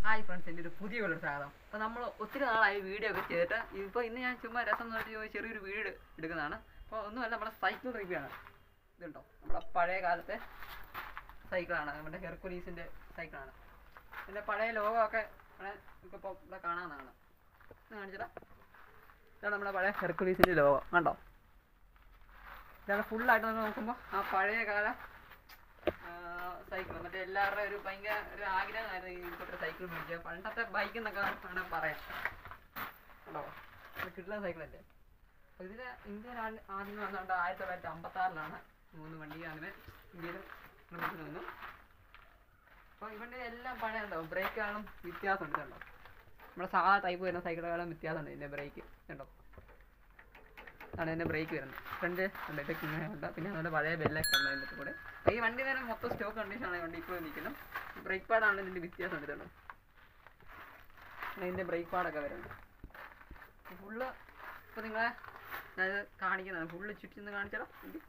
hi friends എൻ്റെ ഒരു പുതിയ വീഡിയോ സ്വാഗതം അപ്പോൾ നമ്മൾ ഒത്തിരി നാളായി വീഡിയോ ഒക്കെ ചെയ്തിട്ട് ഇപ്പോൾ ഇന്ന് ഞാൻ ചുമ്മാ രസം എന്ന് പറഞ്ഞ് ചെറിയൊരു വീഡിയോ എടുക്കുന്നതാണ് അപ്പോൾ ഒന്നുമല്ല നമ്മുടെ സൈക്കിൾ റിവ്യൂ ആണ് ഇതുണ്ടോ നമ്മുടെ പഴയ കാലത്തെ സൈക്കിളാണ് നമ്മുടെ ഹെർക്കുലീസിൻ്റെ സൈക്കിളാണ് ഇതിൻ്റെ പഴയ ലോഗമൊക്കെ ഇപ്പോൾ ഇവിടെ കാണാവുന്നതാണ് ഇത് കാണിച്ചടാ ഇതാണ് നമ്മുടെ പഴയ ഹെർക്കുലീസിൻ്റെ ലോഗോ കണ്ടോ ഇതാണ് ഫുള്ളായിട്ട് നമ്മൾ നോക്കുമ്പോൾ ആ പഴയ കാല സൈക്കിൾ മറ്റേ എല്ലാവരുടെയും ഒരു ഭയങ്കര ഒരു ആഗ്രഹമായിരുന്നു ഈ ഇപ്പോഴത്തെ സൈക്കിൾ മേടിക്കുക പണ്ടത്തെ ബൈക്ക് എന്നൊക്കെ വേണമെങ്കിൽ പറയാം കേട്ടോ ഇത് കിട്ടുന്ന സൈക്കിളല്ലേ അപ്പോൾ ഇതിന് ഇന്ത്യയിൽ ആ- ആദ്യം വന്നുകൊണ്ട് ആയിരത്തി തൊള്ളായിരത്തി അമ്പത്തി ആറിലാണ് മൂന്ന് വണ്ടി അങ്ങനെ ഇന്ത്യയിൽ നിർമ്മിച്ചു നിന്നു അപ്പോൾ ഇവൻ്റെ എല്ലാം പഴയ ഉണ്ടാവും ബ്രേക്കാളും വ്യത്യാസമുണ്ട് കണ്ടോ നമ്മുടെ സാധാ ടൈപ്പ് വരുന്ന സൈക്കിളുകളും വ്യത്യാസമുണ്ട് ഇതിൻ്റെ ബ്രേക്ക് കണ്ടോ ആണ് ഇതിൻ്റെ ബ്രേക്ക് വരുന്നത് ഫ്രണ്ട് ഉണ്ട് ഇതൊക്കെ ഇങ്ങനെ ഉണ്ട് പിന്നെ അതുപോലെ പഴയ ബെല്ലൊക്കെ ഉണ്ട് അതിൻ്റെ കൂടെ ഈ വണ്ടി തന്നെ മൊത്തം സ്റ്റോക്ക് കണ്ടീഷനാണ് ഈ വണ്ടി ഇപ്പോൾ നിൽക്കുന്നത് ബ്രേക്ക് പാഡാണ് ഇതിൻ്റെ വ്യത്യാസം എടുത്തുള്ളൂ ഇതിൻ്റെ ബ്രേക്ക് പാഡൊക്കെ വരുന്നത് ഫുള്ള് ഇപ്പോൾ നിങ്ങളെ ഞാനിത് കാണിക്കുന്നതാണ് ഫുള്ള് ചുറ്റിന്ന് കാണിച്ചാലോ വണ്ടി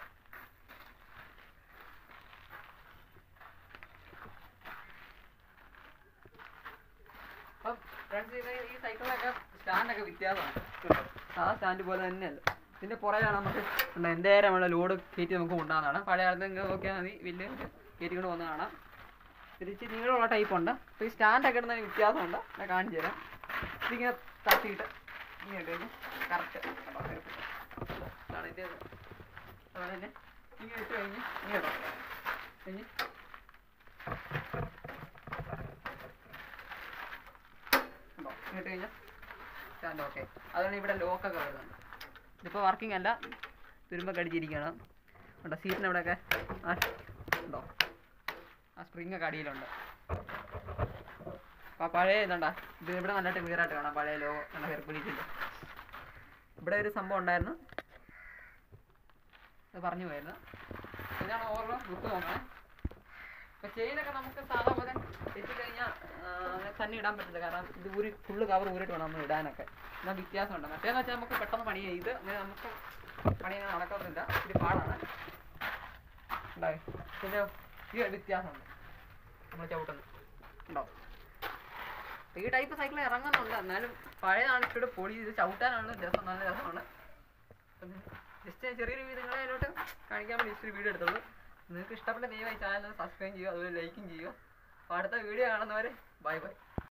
അപ്പം ഫ്രണ്ട്സ് ഇത് ഈ സൈക്കിളിലൊക്കെ സ്റ്റാൻഡൊക്കെ വ്യത്യാസമാണ് കേട്ടോ സാധാ സ്റ്റാൻഡ് പോലെ തന്നെയല്ല ഇതിൻ്റെ പുറകിലാണ് നമുക്ക് ഉണ്ട് എന്തേരം നമ്മളെ ലോഡ് കയറ്റി നമുക്ക് കൊണ്ടുപോകുന്നതാണ് പഴയ കാലത്ത് നിങ്ങൾ നോക്കിയാൽ മതി വലിയ കയറ്റിക്കൊണ്ട് പോകുന്ന കാണാം തിരിച്ച് നീളമുള്ള ടൈപ്പ് ഉണ്ട് അപ്പോൾ ഈ സ്റ്റാൻഡൊക്കെ ഇടുന്നതിന് വ്യത്യാസമുണ്ട് ഞാൻ കാണിച്ചു തരാം ഇതിങ്ങനെ തട്ടിയിട്ട് ഇങ്ങനെ ഇട്ട് കഴിഞ്ഞാൽ കറക്റ്റ് ഇതാണ് ഇതിൻ്റെ അതുപോലെ തന്നെ ഇങ്ങനെ ഇട്ട് കഴിഞ്ഞ് ഇങ്ങനെ ഇടാം കഴിഞ്ഞ് ഉണ്ടോ ഇങ്ങോട്ട് കഴിഞ്ഞാൽ സ്റ്റാൻഡ് ഓക്കെ അതുകൊണ്ട് ഇവിടെ ലോക്കൊക്കെ വരുന്നുണ്ട് ഇതിപ്പോൾ വർക്കിംഗ് അല്ല തുരുമ്പൊക്കെ അടിച്ചിരിക്കുകയാണ് ഉണ്ടോ സീറ്റിന് ഇവിടെയൊക്കെ ആ ഉണ്ടോ ആ സ്പ്രിങ് ഒക്കെ അടിയിലുണ്ട് അപ്പോൾ പഴയ ഇതുണ്ടാ ഇത് ഇവിടെ നല്ലതായിട്ട് ക്ലിയർ ആയിട്ട് കാണാം പഴയ ലോഗോ കണ്ട ഹെർക്കുലീസിൻ്റെ ഇവിടെ ഒരു സംഭവം ഉണ്ടായിരുന്നു അത് പറഞ്ഞു പോയിരുന്നു ഇതാണ് ഓരോ ബുക്ക് നോക്കണേ ഇപ്പൊ ചെയിനൊക്കെ നമുക്ക് സാധാ പോലെ ഇട്ട് കഴിഞ്ഞാൽ തന്നെ ഇടാൻ പറ്റില്ല കാരണം ഇത് ഊരി ഫുള്ള് കവർ ഊരിട്ട് വേണം നമ്മൾ ഇടാനൊക്കെ എന്നാൽ വ്യത്യാസമുണ്ട് മറ്റേന്ന് വെച്ചാൽ നമുക്ക് പെട്ടെന്ന് പണി ചെയ്യും ഇത് അങ്ങനെ നമുക്ക് പണി അങ്ങനെ നടക്കത്തില്ല ഇത് പാടാണ് ഉണ്ടായി പിന്നെ ഈ വ്യത്യാസമുണ്ട് നമ്മൾ ചവിട്ടുന്നത് ഉണ്ടോ ഈ ടൈപ്പ് സൈക്കിൾ ഇറങ്ങുന്നുണ്ട് എന്നാലും പഴയതാണ് ഇച്ചിരി പൊടി ഇത് ചവിട്ടാനാണ് രസം നല്ല രസമാണ് ജസ്റ്റ് ചെറിയൊരു വീഡിയോ നിങ്ങളെ അതിലോട്ട് കാണിക്കാൻ വേണ്ടി ഇച്ചിരി വീഡിയോ എടുത്തുള്ളൂ നിങ്ങൾക്ക് ഇഷ്ടപ്പെട്ട ദയവായി ചാനൽ സബ്സ്ക്രൈബ് ചെയ്യുക അതുപോലെ ലൈക്കും ചെയ്യുക അപ്പോൾ അടുത്ത വീഡിയോ കാണുന്നവരെ ബൈ ബൈ